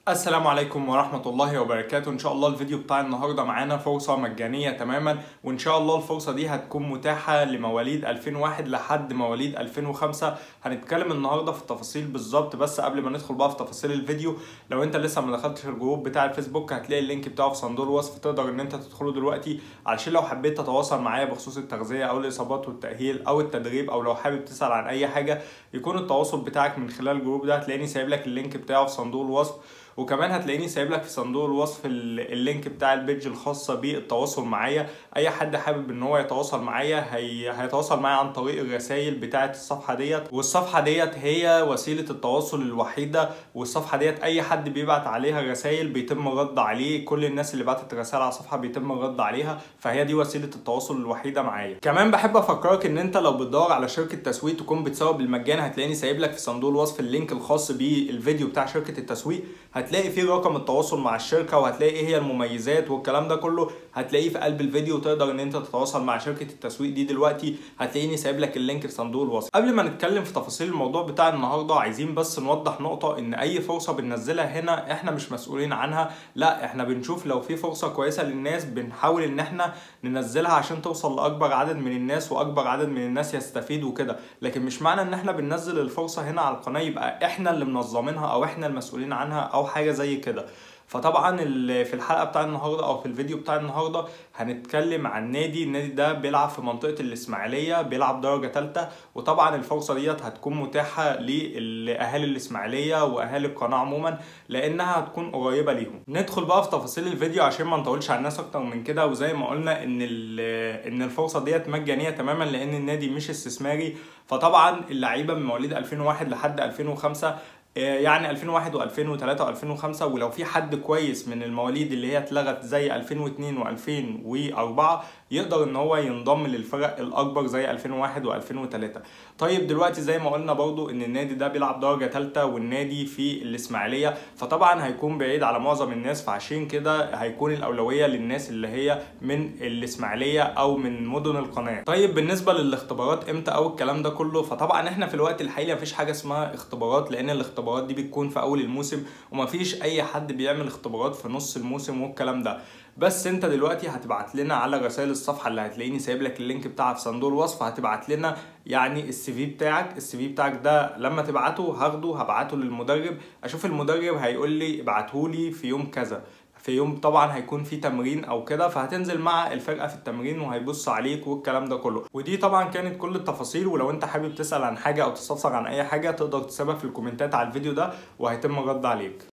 السلام عليكم ورحمة الله وبركاته إن شاء الله الفيديو بتاع النهاردة معانا فرصة مجانية تماما وإن شاء الله الفرصة دي هتكون متاحة لمواليد 2001 لحد مواليد 2005 هنتكلم النهاردة في التفاصيل بالظبط بس قبل ما ندخل بقى في تفاصيل الفيديو لو أنت لسه ما دخلتش الجروب بتاع الفيسبوك هتلاقي اللينك بتاعه في صندوق الوصف تقدر إن أنت تدخله دلوقتي علشان لو حبيت تتواصل معايا بخصوص التغذية أو الإصابات والتأهيل أو التدريب أو لو حابب تسأل عن أي حاجة يكون التواصل بتاعك من خلال الجروب ده هتلاقيني سايب لك اللينك بتاعه في صندوق الوصف وكمان هتلاقيني سايب لك في صندوق الوصف اللينك بتاع البيج الخاصة بالتواصل معايا اي حد حابب ان هو يتواصل معايا هي... هيتواصل معايا عن طريق الرسائل بتاعة الصفحة ديت والصفحة ديت هي وسيلة التواصل الوحيدة والصفحة ديت اي حد بيبعت عليها رسائل بيتم الرد عليه كل الناس اللي بعتت رسائل على الصفحة بيتم الرد عليها فهي دي وسيلة التواصل الوحيدة معايا كمان بحب افكرك ان انت لو بتدور على شركة تسويق تكون بتسوق بالمجان هتلاقيني سايب لك في صندوق الوصف اللينك الخاص بالفيديو بتاع شركة التسويق هتلاقي فيه رقم التواصل مع الشركه وهتلاقي ايه هي المميزات والكلام ده كله هتلاقيه في قلب الفيديو وتقدر ان انت تتواصل مع شركه التسويق دي دلوقتي هتلاقيني سايب لك اللينك في صندوق الوصف قبل ما نتكلم في تفاصيل الموضوع بتاع النهارده عايزين بس نوضح نقطه ان اي فرصه بننزلها هنا احنا مش مسؤولين عنها لا احنا بنشوف لو في فرصه كويسه للناس بنحاول ان احنا ننزلها عشان توصل لاكبر عدد من الناس واكبر عدد من الناس يستفيد وكده لكن مش معنى ان احنا بننزل الفرصه هنا على القناه يبقى احنا اللي منظمينها او احنا المسؤولين عنها او حاجه زي كده فطبعا في الحلقه بتاع النهارده او في الفيديو بتاع النهارده هنتكلم عن نادي النادي ده بيلعب في منطقه الاسماعيليه بيلعب درجه ثالثه وطبعا الفرصه ديت هتكون متاحه لاهالي الاسماعيليه واهالي القناه عموما لانها هتكون قريبه ليهم ندخل بقى في تفاصيل الفيديو عشان ما نطولش على الناس اكتر من كده وزي ما قلنا ان ان الفرصه ديت مجانيه تماما لان النادي مش استثماري فطبعا اللعيبه من مواليد 2001 لحد 2005 يعني 2001 و2003 و2005 ولو في حد كويس من المواليد اللي هي اتلغت زي 2002 و2004 يقدر ان هو ينضم للفرق الاكبر زي 2001 و2003 طيب دلوقتي زي ما قلنا برضو ان النادي ده بيلعب درجه ثالثه والنادي في الاسماعيليه فطبعا هيكون بعيد على معظم الناس فعشان كده هيكون الاولويه للناس اللي هي من الاسماعيليه او من مدن القناه طيب بالنسبه للاختبارات امتى او الكلام ده كله فطبعا احنا في الوقت الحالي مفيش حاجه اسمها اختبارات لان الاختبارات دي بتكون في اول الموسم ومفيش اي حد بيعمل اختبارات في نص الموسم والكلام ده بس انت دلوقتي هتبعت لنا على رسائل الصفحه اللي هتلاقيني سايب لك اللينك بتاعها في صندوق الوصف هتبعت لنا يعني السي في بتاعك السي في بتاعك ده لما تبعته هاخده هبعته للمدرب اشوف المدرب هيقول لي ابعته لي في يوم كذا في يوم طبعا هيكون في تمرين او كده فهتنزل مع الفرقه في التمرين وهيبص عليك والكلام ده كله ودي طبعا كانت كل التفاصيل ولو انت حابب تسال عن حاجه او تستفسر عن اي حاجه تقدر تسيبها في الكومنتات على الفيديو ده وهيتم الرد عليك